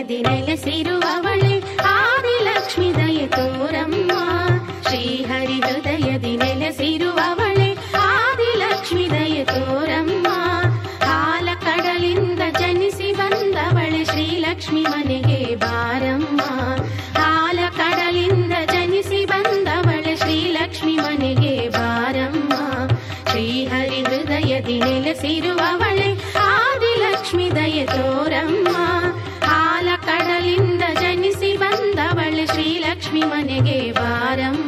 ಹೃದಯದಿ ನೆಲೆಸಿರುವವಳೆ ಆದಿಲಕ್ಷ್ಮಿ ದಯೆ ತೋರಮ್ಮ ಶ್ರೀಹರಿ ಹೃದಯದಿ ನೆಲೆಸಿರುವವಳೆ ಆದಿಲಕ್ಷ್ಮಿ ದಯೆ ತೋರಮ್ಮ ಹಾಲ ಕಡಲಿಂದ ಜನಿಸಿ ಬಂದವಳೆ ಶ್ರೀಲಕ್ಷ್ಮಿ ಮನೆಗೆ ಬಾರಮ್ಮ ಹಾಲ ಕಡಲಿಂದ ಜನಿಸಿ ಬಂದವಳೆ ಶ್ರೀಲಕ್ಷ್ಮಿ ಮನೆಗೆ ಬಾರಮ್ಮ ಶ್ರೀಹರಿ ಹೃದಯದಿ ನೆಲೆಸಿರುವವಳೆ ಆದಿಲಕ್ಷ್ಮಿ ದಯೆ ತೋರಮ್ಮ ಹಾಲ ಕಡಲಿಂದ ಜನಿಸಿ ಬಂದವಳೆ ಶ್ರೀಲಕ್ಷ್ಮಿ ಮನೆಗೆ ಬಾರಮ್ಮ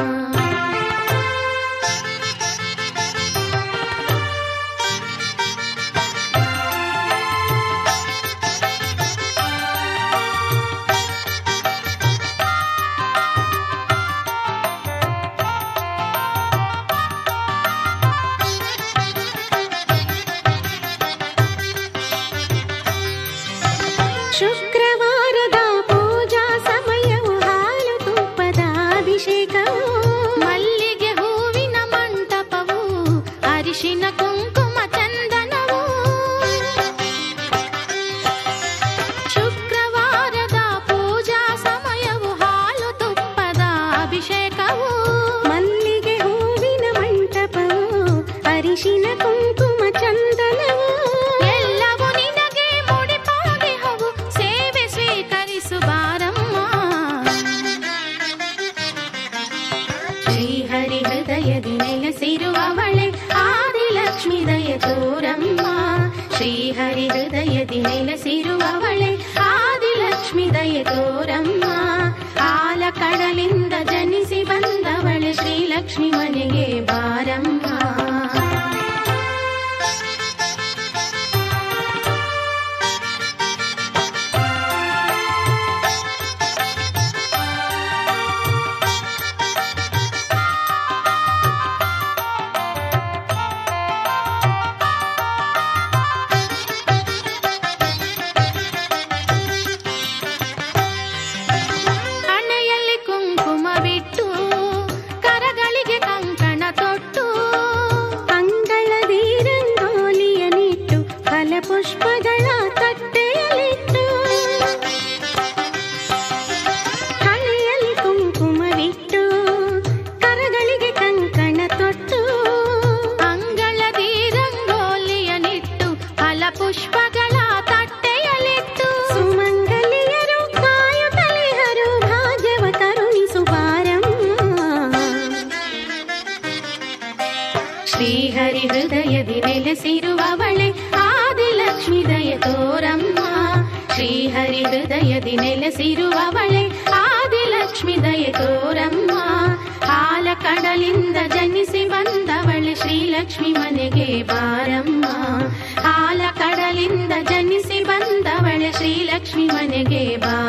ಶುಕ್ರವಾರದ ಪೂಜಾ ಸಮಯವು ಹಾಲು ತುಪ್ಪದ ಅಭಿಷೇಕವು ಮಲ್ಲಿಗೆ ಹೂವಿನ ಮಂಟಪವು ಅರಿಶಿನ ಕುಂಕುಮ ಚಂದನವು ಶುಕ್ರವಾರದ ಪೂಜಾ ಸಮಯವು ಹಾಲು ತುಪ್ಪದ ಅಭಿಷೇಕವು ಮಲ್ಲಿಗೆ ಹೂವಿನ ಮಂಟಪವು ಅರಿಶಿನ ಕುಂಕುಮ ಚಂದನವು ಎಲ್ಲವೂ ನಿನಗೆ ಮುಡಿಪಾಗಿಹವು ಸೇವೆ ಸ್ವೀಕರಿಸು ಬಾರಮ್ಮ ಶ್ರೀಹರಿ ಹೃದಯದಿ ನೆಲೆಸಿರುವವಳೆ ಆದಿಲಕ್ಷ್ಮಿ ದಯ ತೋರಮ್ಮ ಶ್ರೀಹರಿ ಹೃದಯದಿ ನೆಲೆಸಿರುವವಳೆ ಆದಿಲಕ್ಷ್ಮಿ ದಯ ತೋರಮ್ಮ ಹಾಲ ಕಡಲಿಂದ ಜನಿಸಿ ಬಂದವಳೆ ಶ್ರೀಲಕ್ಷ್ಮಿ ಮನೆಗೆ ಬಾರಮ್ಮ ಹಣೆಯಲ್ಲಿ ಕುಂಕುಮವಿಟ್ಟು ಕರಗಳಿಗೆ ಕಂಕಣ ತೊಟ್ಟು ಅಂಗಳದಿ ರಂಗೋಲಿಯನಿಟ್ಟು ಫಲಪುಷ್ಪಗಳ ತಟ್ಟೆಯಲ್ಲಿಟ್ಟು ಹಣೆಯಲ್ಲಿ ಕುಂಕುಮವಿಟ್ಟು ಕರಗಳಿಗೆ ಕಂಕಣ ತೊಟ್ಟು ಅಂಗಳದಿ ರಂಗೋಲಿಯನಿಟ್ಟು ಫಲಪುಷ್ಪಗಳ ತಟ್ಟೆಯಲ್ಲಿಟ್ಟು ಸುಮಂಗಲಿಯರು ಕಾಯುತ್ತಲಿಹರು ಭಾಗ್ಯವ ಕರುಣಿಸು ಬಾರಮ್ಮ ಶ್ರೀಹರಿ ಹೃದಯದಿ ನೆಲೆಸಿರುವವಳೆ ಆದಿಲಕ್ಷ್ಮಿ ದಯ ತೋರಮ್ಮ ಶ್ರೀಹರಿ ಹೃದಯದಿ ನೆಲೆಸಿರುವವಳೆ ಆದಿಲಕ್ಷ್ಮಿ ದಯ ತೋರಮ್ಮ ಹಾಲ ಕಡಲಿಂದ ಜನಿಸಿ ಬಂದವಳೆ ಶ್ರೀಲಕ್ಷ್ಮಿ ಮನೆಗೆ ಬಾರಮ್ಮ ಹಾಲ ಕಡಲಿಂದ ಜನಿಸಿ ಬಂದವಳೆ ಶ್ರೀಲಕ್ಷ್ಮಿ ಮನೆಗೆ ಬಾ